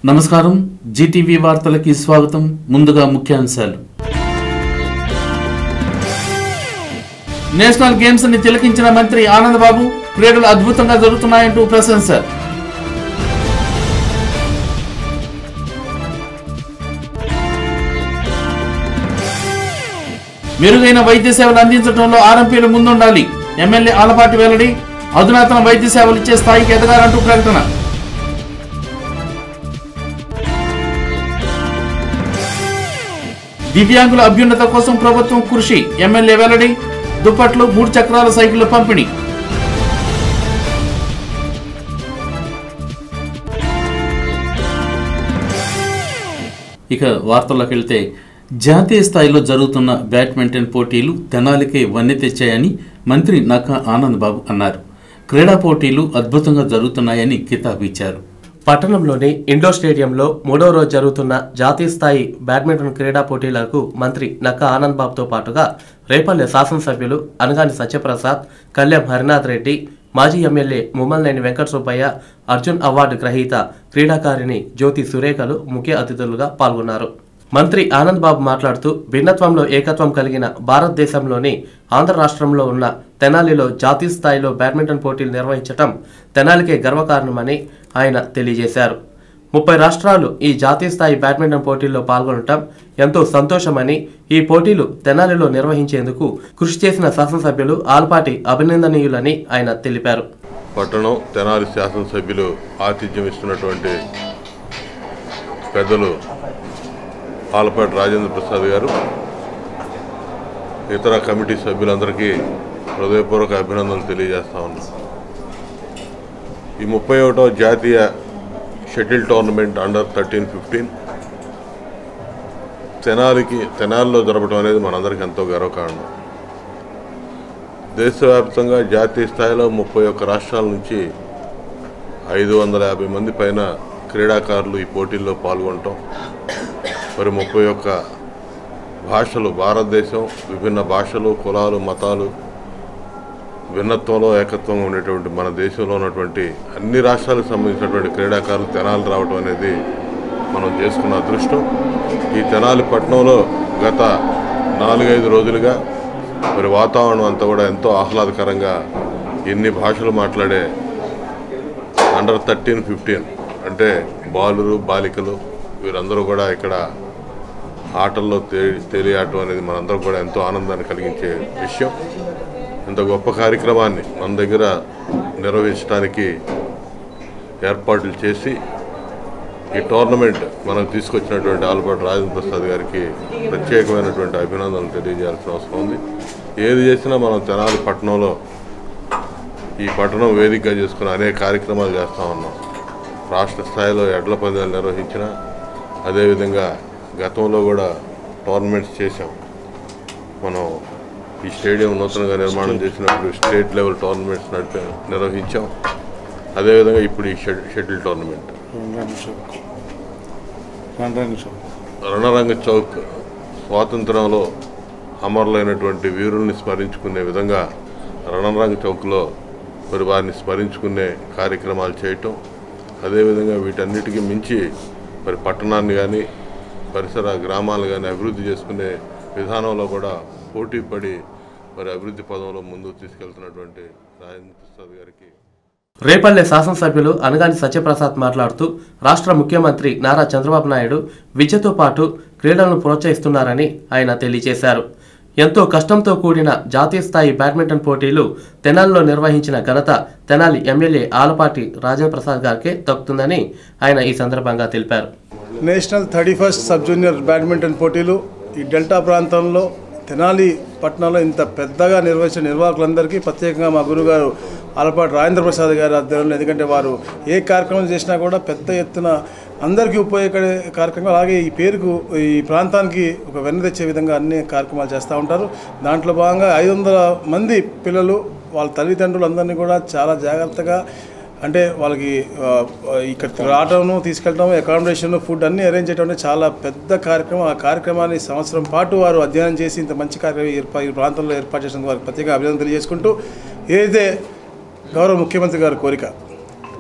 నమస్కారం జీటీవీ వార్తలకి స్వాగతం ముందుగా ముఖ్యాంశాలు నేషనల్ గేమ్స్ ని తిలకించిన మంత్రి ఆనందబాబు క్రీడలు అద్భుతంగా జరుగుతున్నాయంటూ ప్రశంస మెరుగైన వైద్య సేవలు అందించడంలో ఆర్ఎంపీలు ముందుండాలి ఎమ్మెల్యే ఆలపాటి వెల్లడి అధునాతన వైద్య సేవలు ఇచ్చే స్థాయికి ఎదగాలంటూ ప్రకటన దివ్యాంగుల అభ్యున్నత కోసం ప్రభుత్వం కృషి ఎమ్మెల్యే వెల్లడి దుప్పట్లు మూడు చక్రాల సైకిళ్ల పంపిణీ ఇక వార్తల్లోకి వెళ్తే జాతీయ స్థాయిలో జరుగుతున్న బ్యాడ్మింటన్ పోటీలు తెనాలికే వన్నె తెచ్చాయని మంత్రి నక్కా ఆనంద్ బాబు అన్నారు క్రీడా పోటీలు అద్భుతంగా జరుగుతున్నాయని కితాబు ఇచ్చారు పట్టణంలోని ఇండోర్ స్టేడియంలో మూడో రోజు జరుగుతున్న జాతీయ స్థాయి బ్యాడ్మింటన్ క్రీడా పోటీలకు మంత్రి నక్క ఆనంద్ బాబుతో పాటుగా రేపల్లె శాసనసభ్యులు అనగాని సత్యప్రసాద్ కళ్యాణ్ హరినాథ్ రెడ్డి మాజీ ఎమ్మెల్యే ముమ్మలనేని వెంకట సుబ్బయ్య అర్జున్ అవార్డు గ్రహీత క్రీడాకారిణి జ్యోతి సురేఖలు ముఖ్య అతిథులుగా పాల్గొన్నారు మంత్రి ఆనంద్ బాబు మాట్లాడుతూ భిన్నత్వంలో ఏకత్వం కలిగిన భారతదేశంలోని ఆంధ్ర రాష్ట్రంలో ఉన్న తెనాలిలో జాతీయ స్థాయిలో బ్యాడ్మింటన్ పోటీలు నిర్వహించటం తెనాలికే గర్వకారణమని ఆయన తెలియజేశారు ముప్పై రాష్ట్రాలు ఈ జాతీయ స్థాయి బ్యాడ్మింటన్ పోటీల్లో పాల్గొనటం ఎంతో సంతోషమని ఈ పోటీలు తెనాలిలో నిర్వహించేందుకు కృషి చేసిన శాసనసభ్యులు ఆల్పాటి అభినందనీయులని ఆయన తెలిపారు పట్టణం తెనాలి శాసనసభ్యులు ఆతిథ్యం ఇస్తున్నటువంటి పెద్దలు ఆలపాటి రాజేంద్ర ప్రసాద్ గారు ఇతర కమిటీ సభ్యులందరికీ హృదయపూర్వక అభినందనలు తెలియజేస్తా ఉన్నాం ఈ ముప్పై ఒకటో జాతీయ shuttle tournament under thirteen fifteen తెనాలికి తెనాలిలో జరపడం అనేది మనందరికీ ఎంతో గర్వకారణం దేశవ్యాప్తంగా జాతీయ స్థాయిలో ముప్పై ఒక్క రాష్ట్రాల నుంచి ఐదు వందల యాభై మంది పైన క్రీడాకారులు ఈ పోటీల్లో పాల్గొనటం మరి ముప్పై ఒక్క భాషలు భారతదేశం విభిన్న భాషలు కులాలు మతాలు భిన్నత్వంలో ఏకత్వంగా ఉండేటువంటి మన దేశంలో ఉన్నటువంటి అన్ని రాష్ట్రాలకు సంబంధించినటువంటి క్రీడాకారులు తెనాలి రావడం అనేది మనం చేసుకున్న అదృష్టం ఈ తెనాలి పట్టణంలో గత నాలుగైదు రోజులుగా మరి వాతావరణం అంతా కూడా ఎంతో ఆహ్లాదకరంగా ఎన్ని భాషలు మాట్లాడే అండర్ థర్టీన్ ఫిఫ్టీన్ అంటే బాలురు బాలికలు వీరందరూ కూడా ఇక్కడ ఆటల్లో తే తేలియాటం అనేది మనందరం కూడా ఎంతో ఆనందాన్ని కలిగించే విషయం ఇంత గొప్ప కార్యక్రమాన్ని మన దగ్గర నిర్వహించడానికి ఏర్పాట్లు చేసి ఈ టోర్నమెంట్ మనకు తీసుకొచ్చినటువంటి ఆల్బర్ట్ రాజేంద్ర ప్రసాద్ గారికి ప్రత్యేకమైనటువంటి అభినందనలు తెలియజేయాల్సిన అవసరం ఉంది ఏది చేసినా మనం తెనాలి పట్టణంలో ఈ పట్టణం వేదికగా చేసుకుని అనేక కార్యక్రమాలు చేస్తూ ఉన్నాం రాష్ట్ర స్థాయిలో ఎడ్ల పందాలు నిర్వహించిన అదేవిధంగా గతంలో కూడా టోర్నమెంట్స్ చేశాం మనం ఈ స్టేడియం నూతనంగా నిర్మాణం చేసినప్పుడు స్టేట్ లెవెల్ టోర్నమెంట్స్ నడిపా నిర్వహించాం అదేవిధంగా ఇప్పుడు ఈ shed shuttle tournament Ranaranga Chowk Ranaranga Chowk Ranaranga Chowk స్వాతంత్రంలో అమరులైనటువంటి వీరుల్ని స్మరించుకునే విధంగా రణరంగ చౌక్లో మరి వారిని స్మరించుకునే కార్యక్రమాలు చేయటం అదేవిధంగా వీటన్నిటికీ మించి మరి పట్టణాన్ని కానీ పరిసర గ్రామాలు కానీ అభివృద్ధి చేసుకునే విధానంలో కూడా పోటీ పడి మరి అభివృద్ధి పదంలో ముందుకు తీసుకెళ్తున్నటువంటి రాజేంద్ర ప్రసాద్ గారికి రేపల్లె శాసనసభ్యులు అనగాని సత్యప్రసాద్ మాట్లాడుతూ రాష్ట్ర ముఖ్యమంత్రి నారా చంద్రబాబు నాయుడు విద్యతో పాటు క్రీడలను ప్రోత్సహిస్తున్నారని ఆయన తెలియజేశారు ఎంతో కష్టంతో కూడిన జాతీయ స్థాయి బ్యాడ్మింటన్ పోటీలు తెనాలిలో నిర్వహించిన ఘనత తెనాలి ఎమ్మెల్యే ఆలపాటి రాజేంద్ర ప్రసాద్ గారికే దక్కుతుందని ఆయన ఈ సందర్భంగా తెలిపారు national thirty first sub junior badminton పోటీలు ఈ డెల్టా ప్రాంతంలో తెనాలి పట్టణంలో ఇంత పెద్దగా నిర్వహించిన నిర్వాహకులందరికీ ప్రత్యేకంగా మా గురుగారు ఆలపాటి రాజేంద్ర ప్రసాద్ గారి ఆధ్వర్యంలో ఎందుకంటే వారు ఏ కార్యక్రమం చేసినా కూడా పెద్ద ఎత్తున అందరికీ ఉపయోగపడే కార్యక్రమం అలాగే ఈ పేరుకు ఈ ప్రాంతానికి ఒక వెన్న తెచ్చే విధంగా అన్ని కార్యక్రమాలు చేస్తూ ఉంటారు దాంట్లో భాగంగా ఐదు వందల మంది పిల్లలు వాళ్ళ తల్లిదండ్రులు అందరినీ కూడా చాలా జాగ్రత్తగా అంటే వాళ్ళకి ఆ, ఇక్కడ రావటం తీసుకెళ్ళటం అకామిడేషన్ ఫుడ్ అన్నీ అరేంజ్ చేయడం అనేది చాలా పెద్ద కార్యక్రమం ఆ కార్యక్రమాన్ని సంవత్సరం పాటు వారు అధ్యయనం చేసి ఇంత మంచి కార్యక్రమం ఏర్పా ఈ ప్రాంతంలో ఏర్పాటు చేసిన వారికి ప్రత్యేక అభినందన తెలియజేసుకుంటూ ఏదైతే గౌరవ ముఖ్యమంత్రి గారి కోరిక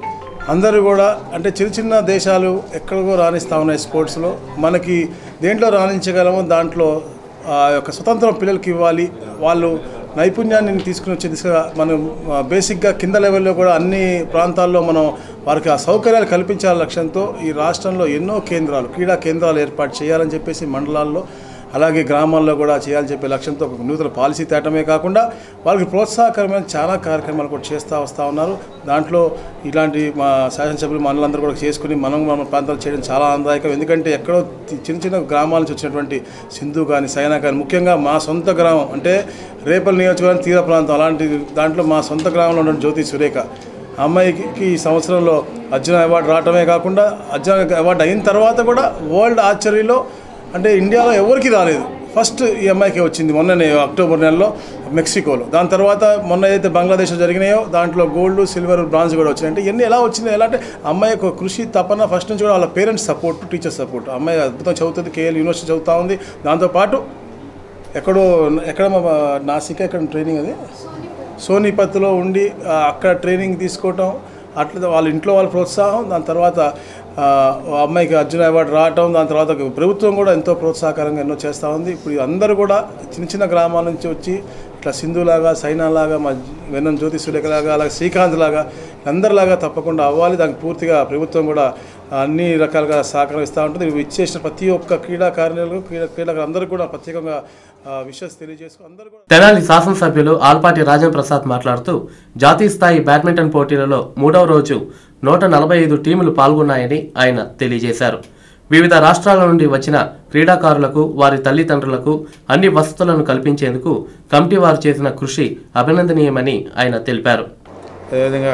అందరూ కూడా అంటే చిన్న చిన్న దేశాలు ఎక్కడికో రాణిస్తూ ఉన్నాయి స్పోర్ట్స్లో మనకి దేంట్లో రాణించగలమో దాంట్లో ఆ యొక్క స్వతంత్రం పిల్లలకి ఇవ్వాలి వాళ్ళు నైపుణ్యాన్ని తీసుకుని వచ్చే దిశగా మనం ఆ, బేసిక్గా కింద లెవెల్లో కూడా అన్ని ప్రాంతాల్లో మనం వారికి ఆ సౌకర్యాలు కల్పించాల లక్ష్యంతో ఈ రాష్ట్రంలో ఎన్నో కేంద్రాలు క్రీడా కేంద్రాలు ఏర్పాటు చేయాలని చెప్పేసి మండలాల్లో అలాగే గ్రామాల్లో కూడా చేయాలని చెప్పే లక్ష్యంతో ఒక నూతన పాలసీ తేటమే కాకుండా వాళ్ళకి ప్రోత్సాహకరమైన చాలా కార్యక్రమాలు కూడా చేస్తూ వస్తూ ఉన్నారు దాంట్లో ఇలాంటి మా శాసనసభ్యులు మనలందరూ కూడా చేసుకుని మనం మన ప్రాంతాలు చేయడం చాలా ఆనందదాయకం ఎందుకంటే ఎక్కడో తి- చిన్న చిన్న గ్రామాల నుంచి వచ్చినటువంటి సింధు కానీ సైనా కానీ ముఖ్యంగా మా సొంత గ్రామం అంటే రేపల్ నియోజకవర్గం తీర ప్రాంతం అలాంటి దాంట్లో మా సొంత గ్రామంలో ఉన్న జ్యోతి సురేఖ ఆ అమ్మాయికి ఈ సంవత్సరంలో అర్జున అవార్డు రావటమే కాకుండా అర్జున అవార్డు అయిన తర్వాత కూడా వరల్డ్ ఆర్చరీలో అంటే ఇండియాలో ఎవరికి రాలేదు ఫస్ట్ ఈ అమ్మాయికి వచ్చింది మొన్ననే అక్టోబర్ నెలలో మెక్సికోలో దాని తర్వాత మొన్న ఏదైతే బంగ్లాదేశ్లో జరిగినాయో దాంట్లో గోల్డ్ సిల్వర్ బ్రాంజ్ కూడా వచ్చినాయి అంటే ఇవన్నీ ఎలా వచ్చింది ఎలా అంటే అమ్మాయి యొక్క కృషి తపన ఫస్ట్ నుంచి కూడా వాళ్ళ పేరెంట్స్ సపోర్ట్ టీచర్ సపోర్ట్ అమ్మాయి అద్భుతం చదువుతుంది కేఎల్ యూనివర్సిటీ చదువుతూ ఉంది దాంతోపాటు ఎక్కడో ఎక్కడ మా నాసిక ఎక్కడ ట్రైనింగ్ అది సోనిపత్లో ఉండి ఆ, అక్కడ ట్రైనింగ్ తీసుకోవటం అట్లా వాళ్ళ ఇంట్లో వాళ్ళ ప్రోత్సాహం దాని తర్వాత ఆ, ఆ అమ్మాయికి అర్జున అవార్డు రావటం దాని తర్వాత ప్రభుత్వం కూడా ఎంతో ప్రోత్సాహకరంగా ఎన్నో చేస్తూ ఉంది ఇప్పుడు అందరూ కూడా చిన్న చిన్న గ్రామాల నుంచి వచ్చి ఇట్లా సింధులాగా సైనాలాగా మా వెన్నం జ్యోతి సురేఖలాగా అలాగే శ్రీకాంత్ లాగా అందరిలాగా తప్పకుండా అవ్వాలి దానికి పూర్తిగా ప్రభుత్వం కూడా అన్ని రకాలుగా సహకరిస్తూ ఉంటుంది ఇవి ఇచ్చేసిన ప్రతి ఒక్క క్రీడాకారులకు క్రీడా క్రీడాకారులు అందరూ కూడా ప్రత్యేకంగా విషయస్ తెలియజేసుకు అందరూ కూడా తెనాలి శాసనసభ్యులు ఆల్పాటి రాజన్ ప్రసాద్ మాట్లాడుతూ జాతీయ స్థాయి బ్యాడ్మింటన్ పోటీలలో మూడవ రోజు నూట నలభై ఐదు టీములు పాల్గొన్నాయని ఆయన తెలియజేశారు వివిధ రాష్ట్రాల నుండి వచ్చిన క్రీడాకారులకు వారి తల్లిదండ్రులకు అన్ని వసతులను కల్పించేందుకు కమిటీ వారు చేసిన కృషి అభినందనీయమని ఆయన తెలిపారు అదేవిధంగా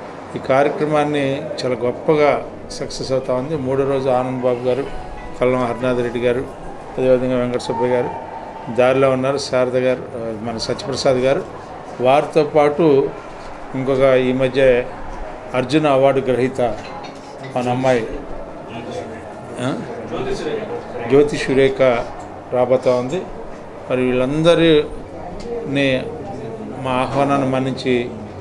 ఈ కార్యక్రమాన్ని చాలా గొప్పగా సక్సెస్ అవుతా ఉంది మూడో రోజు ఆనంద్ బాబు గారు కల్లం హరినాథ్ రెడ్డి గారు అదేవిధంగా వెంకట సుబ్బయ్య గారు దారిలో ఉన్నారు శారద గారు ఆ, మన సత్యప్రసాద్ గారు వారితో పాటు ఇంకొక ఈ మధ్య అర్జున అవార్డు గ్రహీత మన అమ్మాయి ఆ? జ్యోతి సురేఖ రాబోతా ఉంది మరి వీళ్ళందరినీ మా ఆహ్వానాన్ని మన్నించి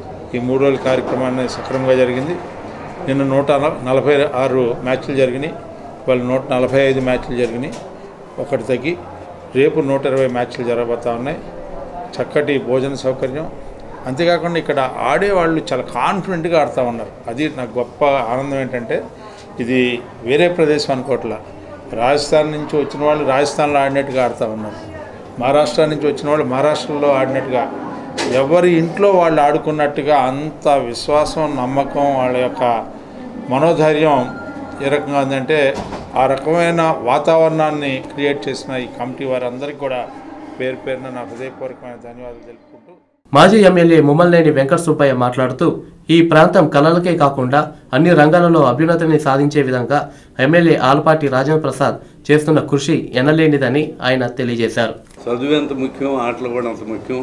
ఈ మూడు రోజుల కార్యక్రమాన్ని సక్రమంగా జరిగింది నిన్న నూట నల- నలభై ఆరు మ్యాచ్లు జరిగినాయి వాళ్ళు నూట నలభై ఐదు మ్యాచ్లు జరిగినాయి ఒకటి తగ్గి రేపు నూట ఇరవై మ్యాచ్లు జరగబోతా ఉన్నాయి చక్కటి భోజన సౌకర్యం అంతేకాకుండా ఇక్కడ ఆడేవాళ్ళు చాలా కాన్ఫిడెంట్గా ఆడుతూ ఉన్నారు అది నాకు గొప్ప ఆనందం ఏంటంటే ఇది వేరే ప్రదేశం అనుకోవట్లా రాజస్థాన్ నుంచి వచ్చిన వాళ్ళు రాజస్థాన్లో ఆడినట్టుగా ఆడుతూ ఉన్నారు మహారాష్ట్ర నుంచి వచ్చిన వాళ్ళు మహారాష్ట్రలో ఆడినట్టుగా ఎవరి ఇంట్లో వాళ్ళు ఆడుకున్నట్టుగా అంత విశ్వాసం నమ్మకం వాళ్ళ యొక్క మనోధైర్యం ఏ రకంగా ఉందంటే ఆ రకమైన వాతావరణాన్ని క్రియేట్ చేసిన ఈ కమిటీ వారందరికీ కూడా పేరు పేరున నా హృదయపూర్వకమైన ధన్యవాదాలు తెలుపుకుంటూ మాజీ ఎమ్మెల్యే ముమ్మల్నేని వెంకట సుబ్బయ్య మాట్లాడుతూ ఈ ప్రాంతం కళలకే కాకుండా అన్ని రంగాలలో అభ్యున్నతిని సాధించే విధంగా ఎమ్మెల్యే ఆలపాటి రాజేంద్ర ప్రసాద్ చేస్తున్న కృషి ఎనలేనిదని ఆయన తెలియజేశారు చదువు ఎంత ముఖ్యం ఆటలు కూడా అంత ముఖ్యం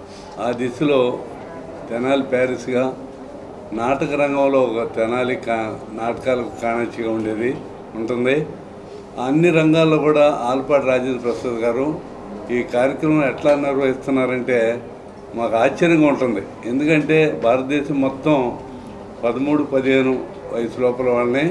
ఆ దిశలో తెనాలి ప్యారిస్గా నాటక రంగంలో ఒక తెనాలి కా నాటకాలకు కాణచిగా ఉండేది ఉంటుంది అన్ని రంగాల్లో కూడా ఆల్పాటి రాజేంద్ర ప్రసాద్ గారు ఈ కార్యక్రమం ఎట్లా నిర్వహిస్తున్నారంటే మాకు ఆశ్చర్యంగా ఉంటుంది ఎందుకంటే భారతదేశం మొత్తం పదమూడు పదిహేను వయసు లోపల వాళ్ళని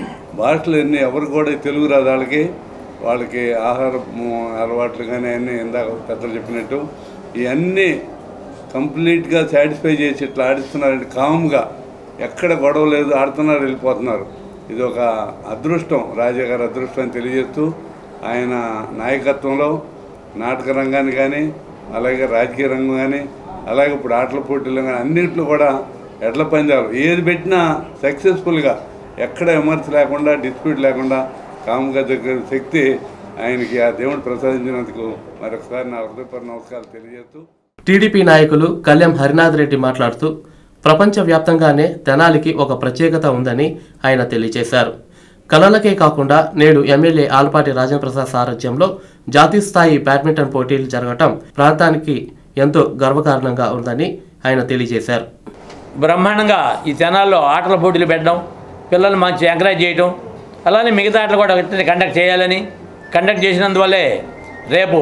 భాషలు ఎన్ని ఎవరు కూడా తెలుగు రాదు వాళ్ళకి వాళ్ళకి ఆహారము అలవాట్లు కానీ అన్నీ ఇందాక పెద్దలు చెప్పినట్టు ఇవన్నీ కంప్లీట్గా సాటిస్ఫై చేసి ఇట్లా ఆడిస్తున్నారంటే కామ్గా ఎక్కడ గొడవ లేదు ఆడుతున్నారు వెళ్ళిపోతున్నారు ఇది ఒక అదృష్టం రాజా గారి అదృష్టం అని తెలియజేస్తూ ఆయన నాయకత్వంలో నాటక రంగాన్ని కానీ అలాగే రాజకీయ రంగం కానీ అలాగే ఇప్పుడు ఆటల పోటీలు కానీ అన్నింటిలో కూడా ఎడ్ల పందాలు ఏది పెట్టినా సక్సెస్ఫుల్గా ఎక్కడ విమర్శ లేకుండా డిస్ప్యూట్ లేకుండా కామ్గా దగ్గర శక్తి ఆయనకి ఆ దేవుడు ప్రసాదించినందుకు మరొకసారి నా హృదయపూర్వక నమస్కారాలు తెలియజేస్తూ టీడీపీ నాయకులు కళ్యాం హరినాథ్ రెడ్డి మాట్లాడుతూ ప్రపంచవ్యాప్తంగానే తెనాలికి ఒక ప్రత్యేకత ఉందని ఆయన తెలియజేశారు కళలకే కాకుండా నేడు ఎమ్మెల్యే ఆలపాటి రాజేంద్రప్రసాద్ సారథ్యంలో జాతీయ స్థాయి బ్యాడ్మింటన్ పోటీలు జరగటం ప్రాంతానికి ఎంతో గర్వకారణంగా ఉందని ఆయన తెలియజేశారు బ్రహ్మాండంగా ఈ తెనాల్లో ఆటల పోటీలు పెట్టడం పిల్లల్ని మంచి ఎంకరేజ్ చేయడం అలానే మిగతా ఆటలు కూడా కండక్ట్ చేయాలని కండక్ట్ చేసినందువల్లే రేపు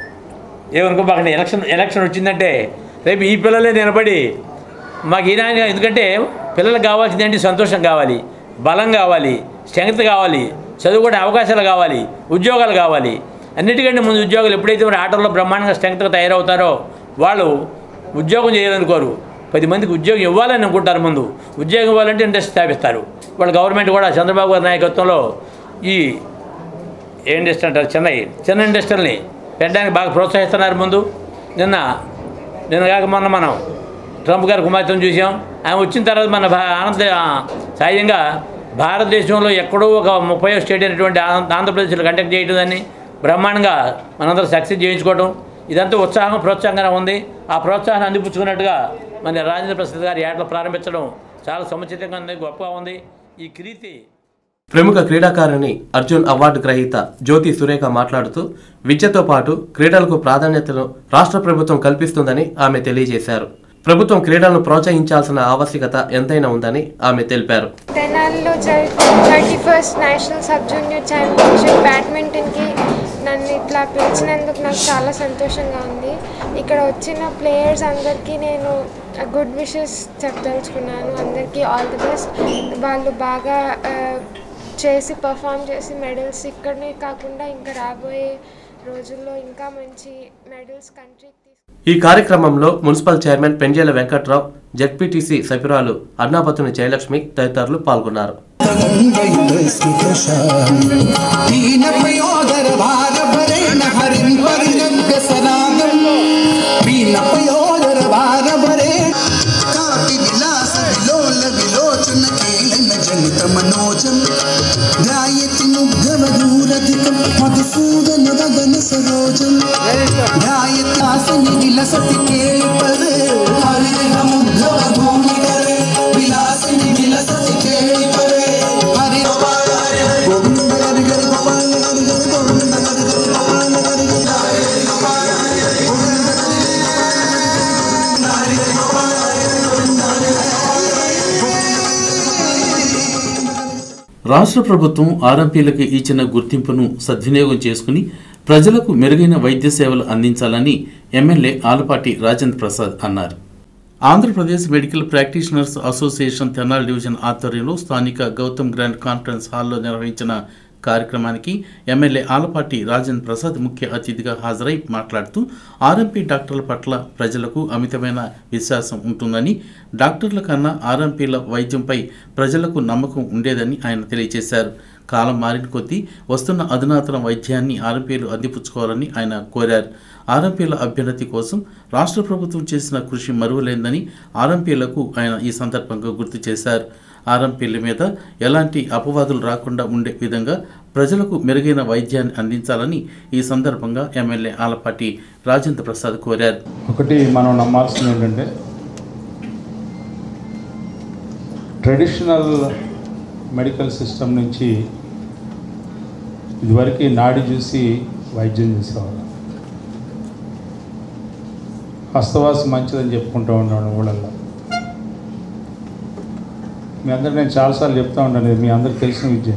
ఏమనుకోబాకండి ఎలక్షన్ ఎలక్షన్ వచ్చిందంటే రేపు ఈ పిల్లలే నిలబడి మాకు ఈయన ఎందుకంటే పిల్లలకు కావాల్సింది ఏంటి సంతోషం కావాలి బలం కావాలి స్ట్రెంగ్త్ కావాలి చదువుకునే అవకాశాలు కావాలి ఉద్యోగాలు కావాలి అన్నిటికంటే ముందు ఉద్యోగాలు ఎప్పుడైతే మరి ఆటల్లో బ్రహ్మాండంగా స్ట్రెంగ్త్గా తయారవుతారో వాళ్ళు ఉద్యోగం చేయాలనుకోరు పది మందికి ఉద్యోగం ఇవ్వాలని అనుకుంటారు ముందు ఉద్యోగం ఇవ్వాలంటే ఇండస్ట్రీ స్థాపిస్తారు వాళ్ళ గవర్నమెంట్ కూడా చంద్రబాబు గారి నాయకత్వంలో ఈ ఏ ఇండస్ట్రీ అంటారు చెన్నై చిన్న ఇండస్ట్రీని పెట్టడానికి బాగా ప్రోత్సహిస్తున్నారు ముందు నిన్న నిన్న కాక మొన్న మనం ట్రంప్ గారి కుమార్తెను చూసాం ఆమె వచ్చిన తర్వాత మన భా- ఆనంద సహజంగా భారతదేశంలో ఎక్కడో ఒక ముప్పై స్టేట్ అయినటువంటి ఆంధ్ర- ఆంధ్రప్రదేశ్లో కండక్ట్ చేయడం దాన్ని బ్రహ్మాండంగా మనందరం సక్సెస్ చేయించుకోవడం ఇదంతా ఉత్సాహం ప్రోత్సాహంగా ఉంది ఆ ప్రోత్సాహాన్ని అందిపుచ్చుకున్నట్టుగా మన రాజేంద్ర ప్రసాద్ గారి ఏటలు ప్రారంభించడం చాలా సముచితంగా ఉంది గొప్పగా ఉంది ఈ కీర్తి ప్రముఖ క్రీడాకారిణి అర్జున్ అవార్డు గ్రహీత జ్యోతి సురేఖ మాట్లాడుతూ విద్యతో పాటు క్రీడలకు ప్రాధాన్యతను రాష్ట్ర ప్రభుత్వం కల్పిస్తుందని ఆమె తెలియజేశారు ప్రభుత్వం క్రీడలను ప్రోత్సహించాల్సిన ఆవశ్యకత ఎంతైనా ఉందని ఆమె తెలిపారు తెనాలిలో thirty first national sub junior championship బ్యాడ్మింటన్కి నన్ను ఇట్లా పిలిచినందుకు నాకు చాలా సంతోషంగా ఉంది ఇక్కడ వచ్చిన ప్లేయర్స్ అందరికీ నేను గుడ్ విషెస్ చెప్పదలుచుకున్నాను అందరికీ ఆల్ ది బెస్ట్ వాళ్ళు బాగా ఆ, చేసి పర్ఫామ్ చేసి మెడల్స్ ఇక్కడనే కాకుండా ఇంకా రాబోయే రోజుల్లో ఇంకా మంచి మెడల్స్ కంట్రీకి తీసుకు ఈ కార్యక్రమంలో municipal chairman Penjela Venkatrao ZPTC సభ్యురాలు అన్నాపతుని జయలక్ష్మి తదితరులు పాల్గొన్నారు మనోజం గాయతి ముగ్ధమధూరధికం మధుసూదన వదన సరోజం గాయతి ఆసని విలసతి కేళిపరే హరిహ ముగ్ధమ భూమి కరే విలాసిని విలసతి కేళిపరే హరి గోవింద గరి గరి గోపాల గరి గరి గోవింద గరి గరి గోపాల గరి గరి రాష్ట్ర ప్రభుత్వం ఆర్ఎంపీలకు ఇచ్చిన గుర్తింపును సద్వినియోగం చేసుకుని ప్రజలకు మెరుగైన వైద్య సేవలు అందించాలని ఎమ్మెల్యే ఆలపాటి రాజేంద్ర ప్రసాద్ అన్నారు Andhra Pradesh medical practitioners association Tenali division ఆధ్వర్యంలో స్థానిక గౌతమ్ గ్రాండ్ కాన్ఫరెన్స్ హాల్లో నిర్వహించిన కార్యక్రమానికి ఎమ్మెల్యే ఆలపాటి రాజేంద్ర ప్రసాద్ ముఖ్య అతిథిగా హాజరై మాట్లాడుతూ ఆర్ఎంపీ డాక్టర్ల పట్ల ప్రజలకు అమితమైన విశ్వాసం ఉంటుందని డాక్టర్ల కన్నా ఆర్ఎంపీల వైద్యంపై ప్రజలకు నమ్మకం ఉండేదని ఆయన తెలియజేశారు కాలం మారిన కొద్దీ వస్తున్న అధునాతన వైద్యాన్ని ఆర్ఎంపీలు అందిపుచ్చుకోవాలని ఆయన కోరారు ఆర్ఎంపీల అభ్యున్నతి కోసం రాష్ట్ర ప్రభుత్వం చేసిన కృషి మరువలేందని ఆర్ఎంపీలకు ఆయన ఈ సందర్భంగా గుర్తు చేశారు ఆర్ఎంపీల మీద ఎలాంటి అపవాదులు రాకుండా ఉండే విధంగా ప్రజలకు మెరుగైన వైద్యాన్ని అందించాలని ఈ సందర్భంగా ఎమ్మెల్యే ఆలపాటి రాజేంద్ర ప్రసాద్ కోరారు ఒకటి మనం నమ్మాల్సింది ఏంటంటే ట్రెడిషనల్ మెడికల్ సిస్టమ్ నుంచి ఇదివరకు నాడి చూసి వైద్యం చేసేవాళ్ళం హస్తవాసి మంచిదని చెప్పుకుంటూ ఉన్నాడు ఊళ్ళల్లో మీ అందరు నేను చాలాసార్లు చెప్తా ఉంటాను ఇది మీ అందరికి తెలిసిన విద్య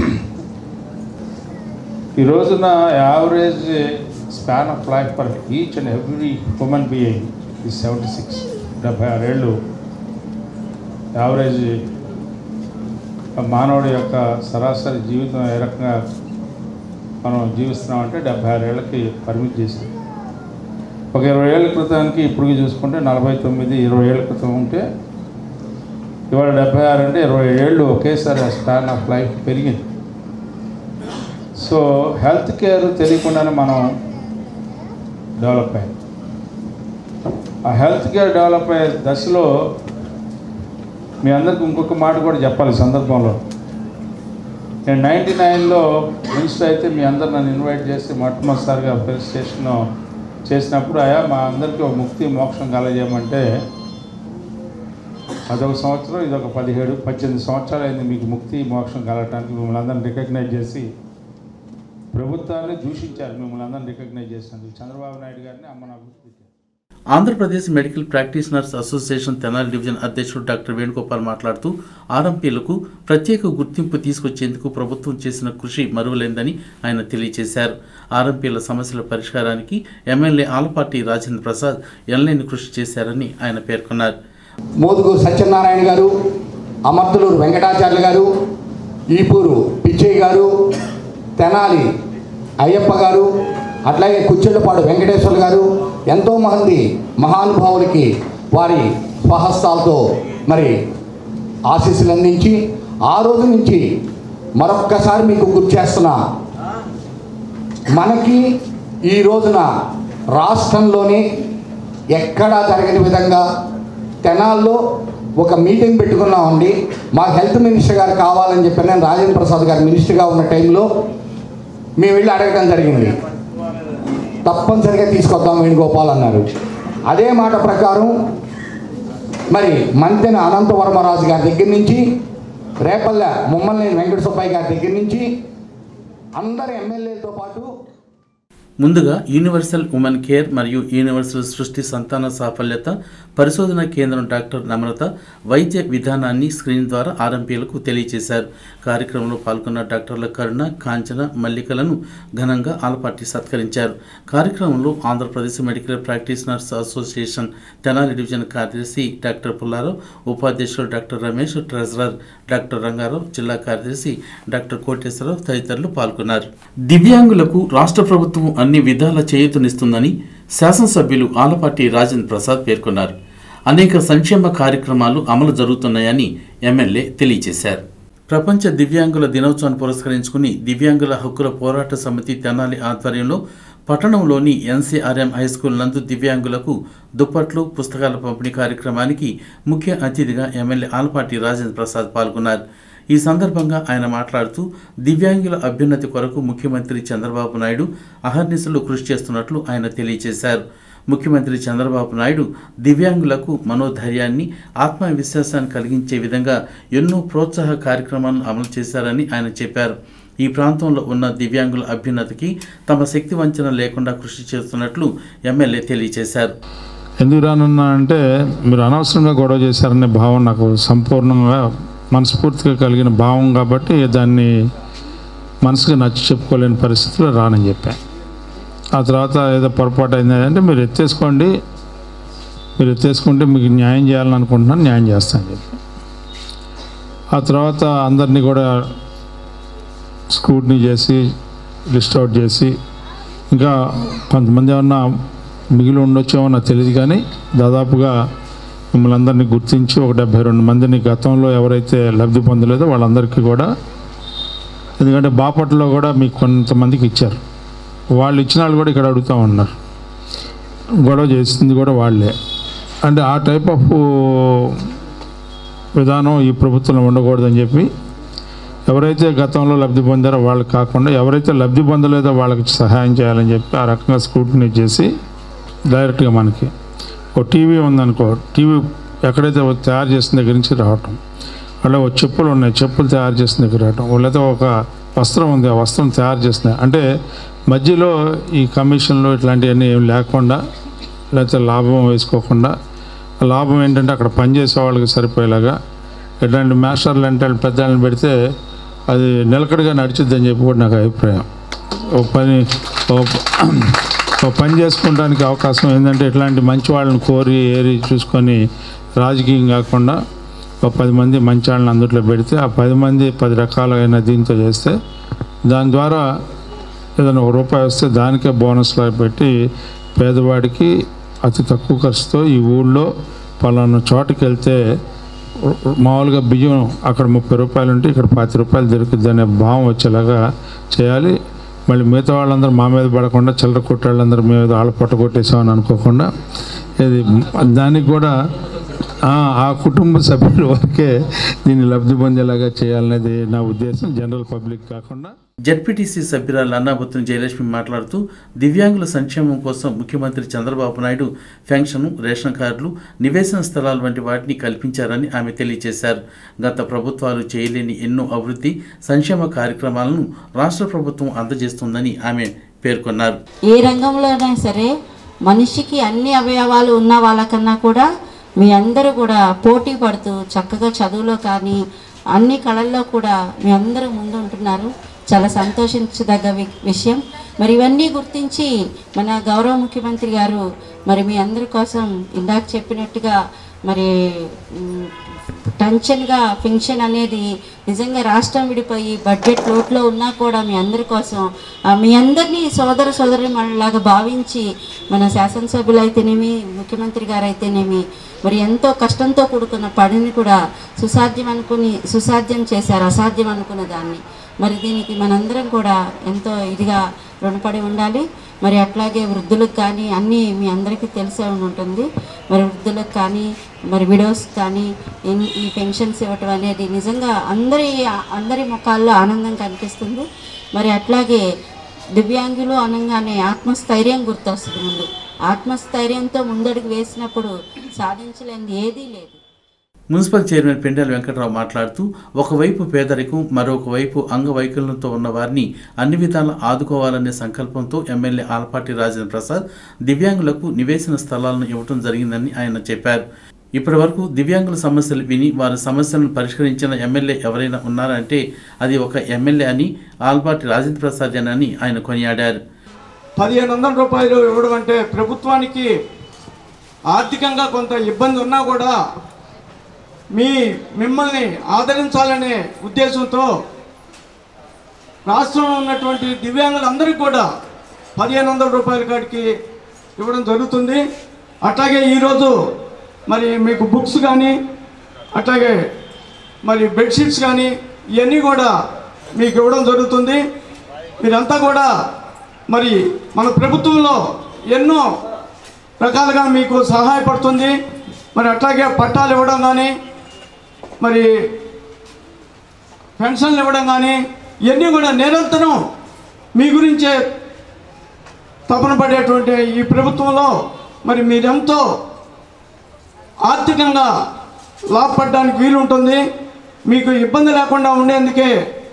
ఈ రోజున average span of life for each and every human being ఈ సెవెంటీ సిక్స్ డెబ్బై ఆరేళ్ళు యావరేజ్ మానవుడి యొక్క సరాసరి జీవితం ఏ రకంగా మనం జీవిస్తున్నామంటే డెబ్బై ఆరేళ్ళకి పరిమితి చేసింది ఒక ఇరవై ఏళ్ళ క్రితానికి ఇప్పుడు చూసుకుంటే నలభై తొమ్మిది ఇరవై ఏళ్ళ క్రితం ఉంటే ఇవాళ డెబ్బై ఆరు అంటే ఇరవై ఏళ్ళు ఒకేసారి ఆ స్పాన్ ఆఫ్ లైఫ్ పెరిగింది సో హెల్త్ కేర్ తెలియకుండానే మనం డెవలప్ అయ్యాం ఆ హెల్త్ కేర్ డెవలప్ అయ్యే దశలో మీ అందరికి ఇంకొక మాట కూడా చెప్పాలి ఈ సందర్భంలో నేను నైంటీ నైన్లో మినిస్టర్ అయితే మీ అందరు నన్ను ఇన్వైట్ చేసి మొట్టమొదటిసారిగా పోలీస్ స్టేషన్ చేసినప్పుడు అయా మా అందరికీ ఒక ముక్తి మోక్షం కలగజేయమంటే అదొక సంవత్సరం ఇదొక పదిహేడు పద్దెనిమిది సంవత్సరాలు అయింది మీకు ముక్తి మోక్షం కలగటానికి మిమ్మల్ని అందరిని రికగ్నైజ్ చేసి ప్రభుత్వాన్ని దూషించారు మిమ్మల్ని అందరిని రికగ్నైజ్ చేసినందుకు చంద్రబాబు నాయుడు గారిని అమ్మ నాకు గుర్తు Andhra Pradesh medical practitioners association Tenali division అధ్యక్షుడు డాక్టర్ వేణుగోపాల్ మాట్లాడుతూ ఆర్ఎంపీలకు ప్రత్యేక గుర్తింపు తీసుకొచ్చేందుకు ప్రభుత్వం చేసిన కృషి మరువలేందని ఆయన తెలియజేశారు ఆర్ఎంపీల సమస్యల పరిష్కారానికి ఎమ్మెల్యే ఆలపాటి రాజేంద్ర ప్రసాద్ ఎనలేని కృషి చేశారని ఆయన పేర్కొన్నారు మోదుగు సత్యనారాయణ గారు అమర్తులూరు వెంకటాచార్యులు గారు ఈపూరు పిచ్చయ్య గారు తెనాలి అయ్యప్ప గారు అట్లాగే కుచ్చెళ్ళపాడు వెంకటేశ్వర గారు ఎంతోమంది మహానుభావులకి వారి స్వహస్తాలతో మరి ఆశీస్సులు అందించి ఆ రోజు నుంచి మరొక్కసారి మీకు గుర్తు చేస్తున్నా మనకి ఈ రోజున రాష్ట్రంలోని ఎక్కడా జరగని విధంగా తెనాల్లో ఒక మీటింగ్ పెట్టుకున్నామండి మా హెల్త్ మినిస్టర్ గారు కావాలని చెప్పి నేను రాజేంద్ర ప్రసాద్ గారు మినిస్టర్గా ఉన్న టైంలో మేము వెళ్ళి అడగడం జరిగింది తప్పనిసరిగా తీసుకొద్దాం వేణుగోపాల్ అన్నారు అదే మాట ప్రకారం మరి మంతెన అనంతవర్మరాజు గారి దగ్గర నుంచి రేపల్ల ముమ్మల్ని వెంకట సుబ్బయ్య గారి దగ్గర నుంచి అందరు ఎమ్మెల్యేలతో పాటు ముందుగా యూనివర్సల్ ఉమెన్ కేర్ మరియు యూనివర్సల్ సృష్టి సంతాన సాఫల్యత పరిశోధన కేంద్రం డాక్టర్ నమ్రత వైద్య విధానాన్ని స్క్రీన్ ద్వారా ఆర్ఎంపీలకు తెలియజేశారు కార్యక్రమంలో పాల్గొన్న డాక్టర్ల కరుణ కాంచన మల్లికలను ఘనంగా ఆలపాటి సత్కరించారు కార్యక్రమంలో Andhra Pradesh medical practitioners association Tenali division కార్యదర్శి డాక్టర్ పుల్లారావు ఉపాధ్యక్షులు doctor Ramesh treasurer doctor Rangarao జిల్లా కార్యదర్శి డాక్టర్ కోటేశ్వరరావు తదితరులు పాల్గొన్నారు దివ్యాంగులకు రాష్ట్ర ప్రభుత్వం అన్ని విధాల చేయూతనిస్తుందని శాసనసభ్యులు ఆలపాటి రాజేంద్ర ప్రసాద్ పేర్కొన్నారు అనేక సంక్షేమ కార్యక్రమాలు అమలు జరుగుతున్నాయని ఎమ్మెల్యే తెలియజేశారు ప్రపంచ దివ్యాంగుల దినోత్సవాన్ని పురస్కరించుకుని దివ్యాంగుల హక్కుల పోరాట సమితి తెనాలి ఆధ్వర్యంలో పట్టణంలోని ఎన్సీఆర్ఎం హై స్కూల్ నందు దివ్యాంగులకు దుప్పట్లు పుస్తకాల పంపిణీ కార్యక్రమానికి ముఖ్య అతిథిగా ఎమ్మెల్యే ఆలపాటి రాజేంద్ర ప్రసాద్ పాల్గొన్నారు ఈ సందర్భంగా ఆయన మాట్లాడుతూ దివ్యాంగుల అభ్యున్నతి కొరకు ముఖ్యమంత్రి చంద్రబాబు నాయుడు అహర్నిశలు కృషి చేస్తున్నట్లు ఆయన తెలియజేశారు ముఖ్యమంత్రి చంద్రబాబు నాయుడు దివ్యాంగులకు మనోధైర్యాన్ని ఆత్మవిశ్వాసాన్ని కలిగించే విధంగా ఎన్నో ప్రోత్సాహ కార్యక్రమాలను అమలు చేశారని ఆయన చెప్పారు ఈ ప్రాంతంలో ఉన్న దివ్యాంగుల అభ్యున్నతికి తమ శక్తి వంచన లేకుండా కృషి చేస్తున్నట్లు ఎమ్మెల్యే తెలియజేశారు ఎందుకు రానున్నా అంటే మీరు అనవసరంగా గొడవ చేశారనే భావం నాకు సంపూర్ణంగా మనస్ఫూర్తిగా కలిగిన భావం కాబట్టి దాన్ని మనసుకు నచ్చి చెప్పుకోలేని పరిస్థితిలో రానని చెప్పాను ఆ తర్వాత ఏదో పొరపాటు అయింది అంటే మీరు ఎత్తేసుకోండి మీరు ఎత్తేసుకుంటే మీకు న్యాయం చేయాలని అనుకుంటున్నాను న్యాయం చేస్తాను చెప్పి ఆ తర్వాత అందరినీ కూడా స్క్రూట్నీ చేసి లిస్ట్ అవుట్ చేసి ఇంకా కొంతమంది ఏమన్నా మిగిలి ఉండొచ్చేమో నాకు తెలియదు కానీ దాదాపుగా మిమ్మల్ని అందరినీ గుర్తించి ఒక డెబ్బై రెండు మందిని గతంలో ఎవరైతే లబ్ధి పొందలేదో వాళ్ళందరికీ కూడా ఎందుకంటే బాపట్లలో కూడా మీకు కొంతమందికి ఇచ్చారు వాళ్ళు ఇచ్చిన వాళ్ళు కూడా ఇక్కడ అడుగుతూ ఉన్నారు గొడవ చేసింది కూడా వాళ్ళే అంటే ఆ టైప్ ఆఫ్ విధానం ఈ ప్రభుత్వంలో ఉండకూడదని చెప్పి ఎవరైతే గతంలో లబ్ధి పొందారో వాళ్ళకి కాకుండా ఎవరైతే లబ్ధి పొందలేదో వాళ్ళకి సహాయం చేయాలని చెప్పి ఆ రకంగా స్క్రూటినీ చేసి డైరెక్ట్గా మనకి ఒక టీవీ ఉందనుకో టీవీ ఎక్కడైతే తయారు చేసిన దగ్గర నుంచి రావటం అలా ఒక చెప్పులు ఉన్నాయి చెప్పులు తయారు చేసిన దగ్గర రావటం లేకపోతే ఒక వస్త్రం ఉంది ఆ వస్త్రం తయారు చేసిన అంటే మధ్యలో ఈ కమిషన్లు ఇట్లాంటివన్నీ ఏం లేకుండా లేకపోతే లాభం వేసుకోకుండా ఆ లాభం ఏంటంటే అక్కడ పనిచేసే వాళ్ళకి సరిపోయేలాగా ఇట్లాంటి మాస్టర్లు అంటే పెద్ద వాళ్ళని పెడితే అది నిలకడగా నడిచిద్దని చెప్పి కూడా నాకు అభిప్రాయం ఓ పని ఓ ఓ పని చేసుకోవడానికి అవకాశం ఏంటంటే ఇట్లాంటి మంచి వాళ్ళని కోరి ఏరి చూసుకొని రాజకీయం కాకుండా ఒక పది మంది మంచి వాళ్ళని అందుట్లో పెడితే ఆ పది మంది పది రకాలైన దీంతో చేస్తే దాని ద్వారా ఏదైనా ఒక రూపాయి వస్తే దానికే బోనస్లా పెట్టి పేదవాడికి అతి తక్కువ ఖర్చుతో ఈ ఊళ్ళో పలానా చోటుకి వెళ్తే మామూలుగా బియ్యం అక్కడ ముప్పై రూపాయలు ఉంటే ఇక్కడ పాతి రూపాయలు దొరుకుద్ది అనే భావం వచ్చేలాగా చేయాలి మళ్ళీ మిగతా వాళ్ళందరూ మా మీద పడకుండా చిల్లర కొట్టాళ్ళందరూ మీ మీద వాళ్ళ పొట్ట కొట్టేసామని అనుకోకుండా ఇది దానికి కూడా ఆ, ఆ కుటుంబ సభ్యుల వరకే దీన్ని లబ్ధి పొందేలాగా చేయాలనేది నా ఉద్దేశం జనరల్ పబ్లిక్ కాకుండా జడ్పీటీసీ సభ్యురాలు అన్నాబుత్తుని జయలక్ష్మి మాట్లాడుతూ దివ్యాంగుల సంక్షేమం కోసం ముఖ్యమంత్రి చంద్రబాబు నాయుడు పెన్షన్ రేషన్ కార్డులు నివేశన స్థలాలు వంటి వాటిని కల్పించారని ఆమె తెలియజేశారు గత ప్రభుత్వాలు చేయలేని ఎన్నో అభివృద్ధి సంక్షేమ కార్యక్రమాలను రాష్ట్ర ప్రభుత్వం అందజేస్తుందని ఆమె పేర్కొన్నారు ఏ రంగంలోనైనా సరే మనిషికి అన్ని అవయవాలు ఉన్న వాళ్ళకన్నా కూడా మీ అందరూ కూడా పోటీ పడుతూ చక్కగా చదువులో కానీ అన్ని కళల్లో కూడా మీ అందరూ ముందు ఉంటున్నారు చాలా సంతోషించదగ్గ వి- విషయం మరి ఇవన్నీ గుర్తించి మన గౌరవ ముఖ్యమంత్రి గారు మరి మీ అందరి కోసం ఇందాక చెప్పినట్టుగా మరి మ్, టెన్షన్గా పెన్షన్ అనేది నిజంగా రాష్ట్రం విడిపోయి బడ్జెట్ లోట్లో ఉన్నా కూడా మీ అందరి కోసం ఆ, మీ అందరినీ సోదర సోదరి మనలాగా భావించి మన శాసనసభ్యులు అయితేనేమి ముఖ్యమంత్రి గారు అయితేనేమి మరి ఎంతో కష్టంతో కూడుకున్న పనిని కూడా సుసాధ్యం అనుకుని సుసాధ్యం చేశారు అసాధ్యం అనుకున్న దాన్ని మరి దీనికి మనందరం కూడా ఎంతో ఇదిగా రుణపడి ఉండాలి మరి అట్లాగే వృద్ధులకు కానీ అన్నీ మీ అందరికీ తెలిసే ఉండి ఉంటుంది మరి వృద్ధులకు కానీ మరి విడోస్ కానీ ఇన్- ఈ పెన్షన్స్ ఇవ్వటం అనేది నిజంగా అందరి అందరి ముఖాల్లో ఆనందం కనిపిస్తుంది మరి అట్లాగే దివ్యాంగులు అనగానే ఆత్మస్థైర్యం గుర్తొస్తుంది ముందు ఆత్మస్థైర్యంతో ముందడుగు వేసినప్పుడు సాధించలేనిది ఏదీ లేదు మున్సిపల్ చైర్మన్ పెండెల వెంకట్రావు మాట్లాడుతూ ఒకవైపు పేదరికం మరొక వైపు అంగవైకల్యంతో ఉన్న వారిని అన్ని విధాలా ఆదుకోవాలనే సంకల్పంతో ఎమ్మెల్యే ఆలపాటి రాజేంద్ర ప్రసాద్ దివ్యాంగులకు నివేశన స్థలాలను ఇవ్వటం జరిగిందని ఆయన చెప్పారు ఇప్పటి వరకు దివ్యాంగుల సమస్యలు విని వారి సమస్యలను పరిష్కరించిన ఎమ్మెల్యే ఎవరైనా ఉన్నారంటే అది ఒక ఎమ్మెల్యే అని ఆల్పాటి రాజేంద్ర ప్రసాద్ అని ఆయన కొనియాడారు పదిహేను వందల రూపాయలు ఇవ్వడం అంటే ప్రభుత్వానికి ఆర్థికంగా కొంత ఇబ్బంది ఉన్నా కూడా మీ మిమ్మల్ని ఆదరించాలనే ఉద్దేశంతో రాష్ట్రంలో ఉన్నటువంటి దివ్యాంగులందరికీ కూడా పదిహేను వందల రూపాయల కాడికి ఇవ్వడం జరుగుతుంది అట్లాగే ఈరోజు మరి మీకు బుక్స్ కానీ అట్లాగే మరి బెడ్షీట్స్ కానీ ఇవన్నీ కూడా మీకు ఇవ్వడం జరుగుతుంది మీరంతా కూడా మరి మన ప్రభుత్వంలో ఎన్నో రకాలుగా మీకు సహాయపడుతుంది మరి అట్లాగే పట్టాలు ఇవ్వడం కానీ మరి పెన్షన్లు ఇవ్వడం కానీ ఇవన్నీ కూడా నిరంతరం మీ గురించే తపన పడేటువంటి ఈ ప్రభుత్వంలో మరి మీరెంతో ఆర్థికంగా లాభపడడానికి వీలుంటుంది మీకు ఇబ్బంది లేకుండా ఉండేందుకే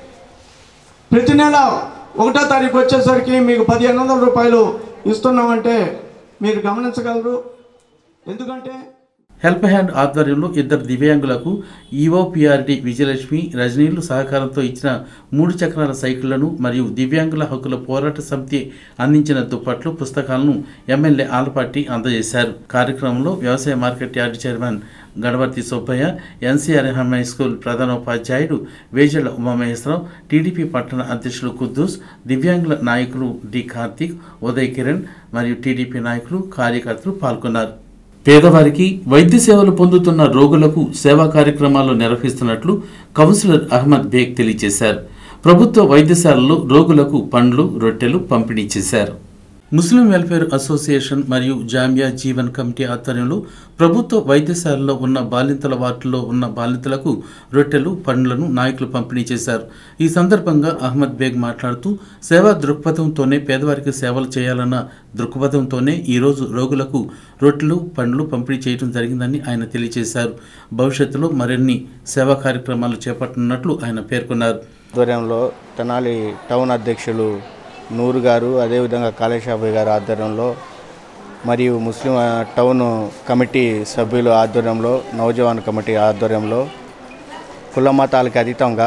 ప్రతి నెల ఒకటో తారీఖు వచ్చేసరికి మీకు పదిహేను వందల రూపాయలు ఇస్తున్నామంటే మీరు గమనించగలరు ఎందుకంటే హెల్ప్ హ్యాండ్ ఆధ్వర్యంలో ఇద్దరు దివ్యాంగులకు ఈఓపిఆర్డి విజయలక్ష్మి రజనీలు సహకారంతో ఇచ్చిన మూడు చక్రాల సైకిళ్లను మరియు దివ్యాంగుల హక్కుల పోరాట సమితి అందించిన దుప్పట్లు పుస్తకాలను ఎమ్మెల్యే ఆలపాటి అందజేశారు కార్యక్రమంలో వ్యవసాయ market yard chairman Ganapathi Subbaiah NCRM high school ప్రధానోపాధ్యాయుడు వేజల ఉమామహేశ్వరరావు టీడీపీ పట్టణ అధ్యక్షులు కుద్దూస్ దివ్యాంగుల నాయకులు డి కార్తీక్ ఉదయ్ కిరణ్ మరియు టీడీపీ నాయకులు కార్యకర్తలు పాల్గొన్నారు పేదవారికి వైద్య సేవలు పొందుతున్న రోగులకు సేవా కార్యక్రమాలు నిర్వహిస్తున్నట్లు కౌన్సిలర్ అహ్మద్ బేగ్ తెలియజేశారు ప్రభుత్వ వైద్యశాలలో రోగులకు పండ్లు రొట్టెలు పంపిణీ చేశారు ముస్లిం వెల్ఫేర్ అసోసియేషన్ మరియు జామియా జీవన్ కమిటీ ఆధ్వర్యంలో ప్రభుత్వ వైద్యశాలలో ఉన్న బాలింతల వార్డులో ఉన్న బాలింతలకు రొట్టెలు పండ్లను నాయకులు పంపిణీ చేశారు ఈ సందర్భంగా అహ్మద్ బేగ్ మాట్లాడుతూ సేవా దృక్పథంతోనే పేదవారికి సేవలు చేయాలన్న దృక్పథంతోనే ఈరోజు రోగులకు రొట్టెలు పండ్లు పంపిణీ చేయడం జరిగిందని ఆయన తెలియజేశారు భవిష్యత్తులో మరిన్ని సేవా కార్యక్రమాలు చేపట్టనున్నట్లు ఆయన పేర్కొన్నారు ఆధ్వర్యంలో తెనాలి టౌన్ అధ్యక్షులు నూరు గారు అదేవిధంగా కాళేశాబాయ్ గారు ఆధ్వర్యంలో మరియు ముస్లిం ఆ, టౌన్ కమిటీ సభ్యుల ఆధ్వర్యంలో నవజవాన్ కమిటీ ఆధ్వర్యంలో కుల మతాలకు అతీతంగా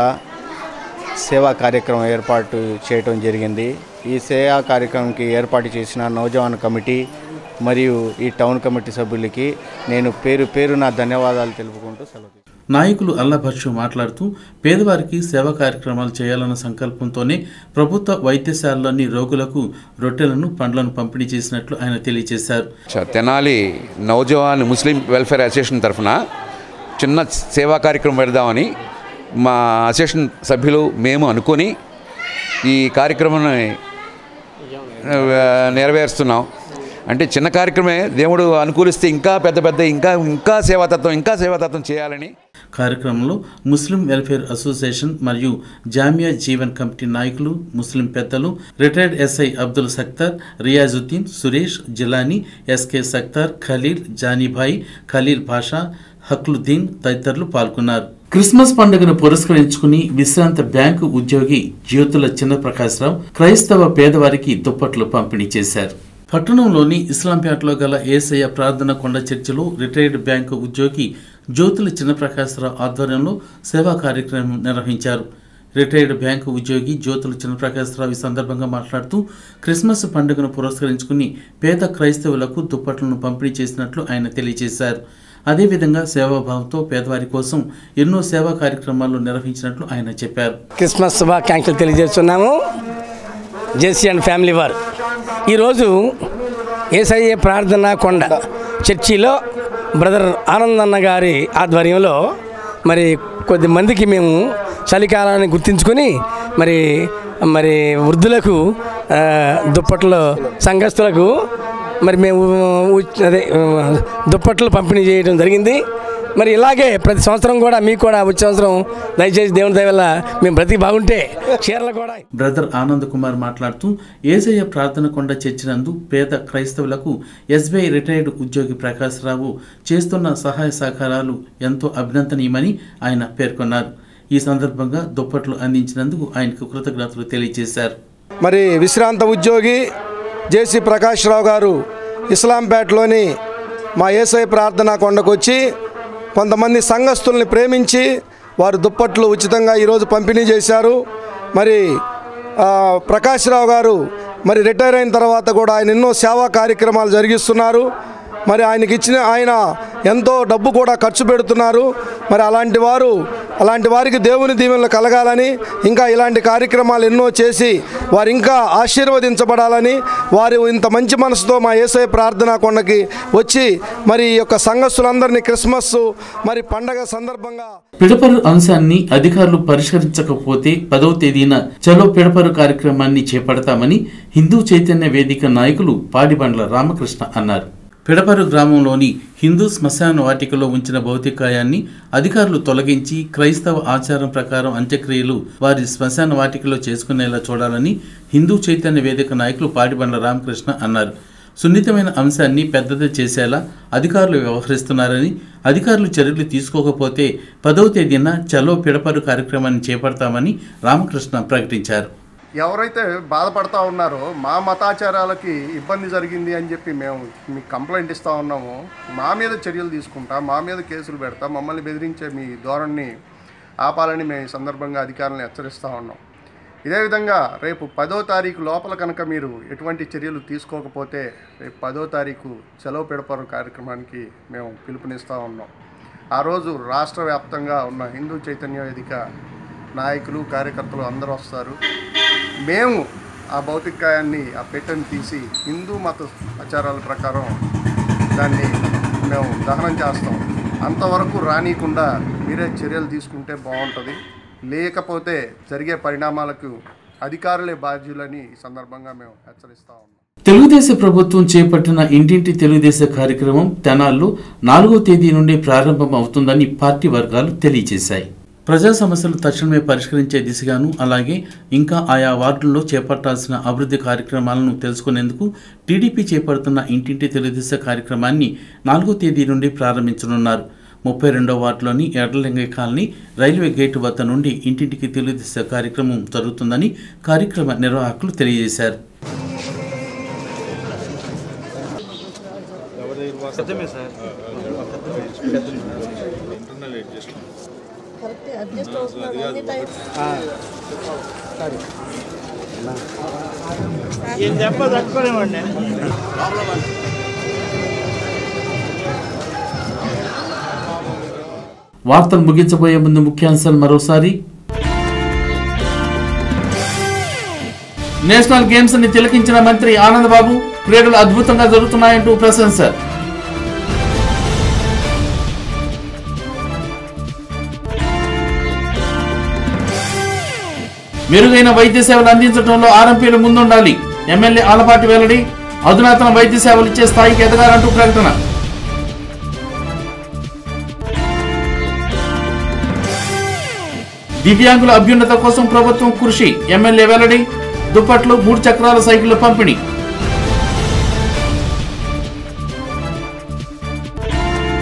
సేవా కార్యక్రమం ఏర్పాటు చేయటం జరిగింది ఈ సేవా కార్యక్రమంకి ఏర్పాటు చేసిన నవజవాన్ కమిటీ మరియు ఈ టౌన్ కమిటీ సభ్యులకి నేను పేరు పేరు నా ధన్యవాదాలు తెలుపుకుంటూ సెలవు తీసుకుంటున్నాను. నాయకులు అల్లాభర్షు మాట్లాడుతూ పేదవారికి సేవా కార్యక్రమాలు చేయాలన్న సంకల్పంతోనే ప్రభుత్వ వైద్యశాలలోని రోగులకు రొట్టెలను పండ్లను పంపిణీ చేసినట్లు ఆయన తెలియజేశారు చ- Tenali Navjawan Muslim welfare association తరఫున చిన్న సేవా కార్యక్రమం పెడదామని మా అసోసియేషన్ సభ్యులు మేము అనుకొని ఈ కార్యక్రమాన్ని ఆ, నెరవేరుస్తున్నాం అంటే చిన్న కార్యక్రమే దేవుడు అనుకూలిస్తే ఇంకా పెద్ద పెద్ద ఇంకా ఇంకా సేవాతత్వం ఇంకా సేవాతత్వం చేయాలని కార్యక్రమంలో ముస్లిం వెల్ఫేర్ అసోసియేషన్ మరియు జామియా జీవన్ కమిటీ నాయకులు ముస్లిం పెద్దలు retired SI Abdul Sakthar Riyazuddin Suresh Jilani SK Sakthar Khaleel Janibhai Khaleel Basha Hakluddin తదితరులు పాల్గొన్నారు క్రిస్మస్ పండుగను పురస్కరించుకుని విశ్రాంత బ్యాంకు ఉద్యోగి జ్యోతుల చిన్నప్రకాశ్రావు క్రైస్తవ పేదవారికి దుప్పట్లు పంపిణీ చేశారు పట్టణంలోని ఇస్లాంపేటలో గల ఏసయ్య ప్రార్థన కొండ చర్చిలో రిటైర్డ్ బ్యాంకు ఉద్యోగి జ్యోతుల చిన్నప్రకాశ్రావు ఆధ్వర్యంలో సేవా కార్యక్రమం నిర్వహించారు రిటైర్డ్ బ్యాంకు ఉద్యోగి జ్యోతుల చిన్నప్రకాశ్రావు ఈ సందర్భంగా మాట్లాడుతూ క్రిస్మస్ పండుగను పురస్కరించుకుని పేద క్రైస్తవులకు దుప్పట్లను పంపిణీ చేసినట్లు ఆయన తెలియజేశారు అదేవిధంగా సేవాభావంతో పేదవారి కోసం ఎన్నో సేవా కార్యక్రమాలు నిర్వహించినట్లు ఆయన చెప్పారు క్రిస్మస్ శుభాకాంక్షలు తెలియజేస్తున్నాము జెస్సీ అండ్ ఫ్యామిలీ వారు ఈరోజు ఏసయ్య ప్రార్థన కొండ చర్చిలో బ్రదర్ ఆనందన్న గారి ఆధ్వర్యంలో మరి కొద్ది మందికి మేము చలికాలాన్ని గుర్తించుకొని మరి మరి వృద్ధులకు ఆ, దుప్పట్లు సంఘస్థులకు మరి మేము ఉ- అదే ఆ, దుప్పట్లు పంపిణీ చేయడం జరిగింది మరి ఇలాగే ప్రతి సంవత్సరం కూడా మీకు కూడా వచ్చే సంవత్సరం దయచేసి దేవుని దయ వల్ల మేము బ్రతికి బాగుంటే చీరలు కూడా బ్రదర్ ఆనంద్ కుమార్ మాట్లాడుతూ ఏసయ్య ప్రార్థన కొండ చర్చినందు పేద క్రైస్తవులకు ఎస్బీఐ రిటైర్డ్ ఉద్యోగి ప్రకాశ్ రావు చేస్తున్న సహాయ సహకారాలు ఎంతో అభినందనీయమని ఆయన పేర్కొన్నారు ఈ సందర్భంగా దుప్పట్లు అందించినందుకు ఆయనకు కృతజ్ఞతలు తెలియజేశారు మరి విశ్రాంత ఉద్యోగి జేసీ ప్రకాష్ రావు గారు ఇస్లాంపేటలోని మా ఏసఐ ప్రార్థన కొండకొచ్చి కొంతమంది సంఘస్థుల్ని ప్రేమించి వారు దుప్పట్లు ఉచితంగా ఈరోజు పంపిణీ చేశారు మరి ఆ, ప్రకాష్ రావు గారు మరి రిటైర్ అయిన తర్వాత కూడా ఆయన ఎన్నో సేవా కార్యక్రమాలు జరిగిస్తున్నారు మరి ఆయనకి ఇచ్చిన ఆయన ఎంతో డబ్బు కూడా ఖర్చు పెడుతున్నారు మరి అలాంటి వారు అలాంటి వారికి దేవుని దీవెనలు కలగాలని ఇంకా ఇలాంటి కార్యక్రమాలు ఎన్నో చేసి వారు ఇంకా ఆశీర్వదించబడాలని వారు ఇంత మంచి మనసుతో మా ఏసఐ ప్రార్థనా కొండకి వచ్చి మరి ఈ యొక్క సంఘస్థులందరినీ క్రిస్మస్ మరి పండగ సందర్భంగా పిడపరు అంశాన్ని అధికారులు పరిష్కరించకపోతే పదవ తేదీన చలో పిడపరు కార్యక్రమాన్ని చేపడతామని హిందూ చైతన్య వేదిక నాయకులు పాడిబండ్ల రామకృష్ణ అన్నారు పిడపరు గ్రామంలోని హిందూ శ్మశాన వాటికలో ఉంచిన భౌతికాయాన్ని అధికారులు తొలగించి క్రైస్తవ ఆచారం ప్రకారం అంత్యక్రియలు వారి శ్మశాన వాటికలో చేసుకునేలా చూడాలని హిందూ చైతన్య వేదిక నాయకులు పాడిబండ్ల రామకృష్ణ అన్నారు సున్నితమైన అంశాన్ని పెద్దది చేసేలా అధికారులు వ్యవహరిస్తున్నారని అధికారులు చర్యలు తీసుకోకపోతే పదవ తేదీన చలో పిడపరు కార్యక్రమాన్ని చేపడతామని రామకృష్ణ ప్రకటించారు ఎవరైతే బాధపడతా ఉన్నారో మా మతాచారాలకి ఇబ్బంది జరిగింది అని చెప్పి మేము మీకు కంప్లైంట్ ఇస్తూ ఉన్నాము మా మీద చర్యలు తీసుకుంటా మా మీద కేసులు పెడతా మమ్మల్ని బెదిరించే మీ ధోరణిని ఆపాలని మేము ఈ సందర్భంగా అధికారులను హెచ్చరిస్తూ ఉన్నాం ఇదే విధంగా రేపు పదో తారీఖు లోపల కనుక మీరు ఎటువంటి చర్యలు తీసుకోకపోతే రేపు పదో తారీఖు సెలవు పెడపరు కార్యక్రమానికి మేము పిలుపునిస్తూ ఉన్నాం ఆ రోజు రాష్ట్ర వ్యాప్తంగా ఉన్న హిందూ చైతన్య వేదిక నాయకులు కార్యకర్తలు అందరూ వస్తారు మేము ఆ భౌతికాయాన్ని ఆ పెట్టెని తీసి హిందూ మత ఆచారాల ప్రకారం దాన్ని మేము దహనం చేస్తాం అంతవరకు రానియకుండా మీరే చర్యలు తీసుకుంటే బాగుంటుంది లేకపోతే జరిగే పరిణామాలకు అధికారులే బాధ్యులని ఈ సందర్భంగా మేము హెచ్చరిస్తా ఉన్నాం తెలుగుదేశం ప్రభుత్వం చేపట్టిన ఇంటింటి తెలుగుదేశం కార్యక్రమం తెనాల్లో నాలుగో తేదీ నుండి ప్రారంభం అవుతుందని పార్టీ వర్గాలు తెలియజేశాయి ప్రజా సమస్యలు తక్షణమే పరిష్కరించే దిశగాను అలాగే ఇంకా ఆయా వార్డుల్లో చేపట్టాల్సిన అభివృద్ధి కార్యక్రమాలను తెలుసుకునేందుకు టీడీపీ చేపడుతున్న ఇంటింటి తెలుగుదేశం కార్యక్రమాన్ని నాలుగో తేదీ నుండి ప్రారంభించనున్నారు ముప్పై రెండో వార్డులోని ఎర్రలింగయ్య కాలనీ రైల్వే గేటు వద్ద నుండి ఇంటింటికి తెలుగుదేశం కార్యక్రమం జరుగుతుందని కార్యక్రమ నిర్వాహకులు తెలియజేశారు ఏం దెబ్బ తట్టుకోలేమండి వార్తలు ముగించబోయే ముందు ముఖ్యాంశాలు మరోసారి నేషనల్ గేమ్స్ ని తిలకించిన మంత్రి ఆనందబాబు క్రీడలు అద్భుతంగా జరుగుతున్నాయంటూ ప్రశంస మెరుగైన వైద్య సేవలు అందించడంలో ఆర్ఎంపీలు ముందుండాలి ఎమ్మెల్యే ఆలపాటి వెల్లడి అధునాతన వైద్య సేవలు ఇచ్చే స్థాయికి ఎదగాలంటూ ప్రకటన దివ్యాంగుల అభ్యున్నత కోసం ప్రభుత్వం కృషి ఎమ్మెల్యే వెల్లడి దుప్పట్లు మూడు చక్రాల సైకిళ్ల పంపిణీ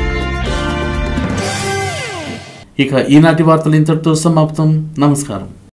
ఇక ఈనాటి వార్తలు ఇంతటితో సమాప్తం నమస్కారం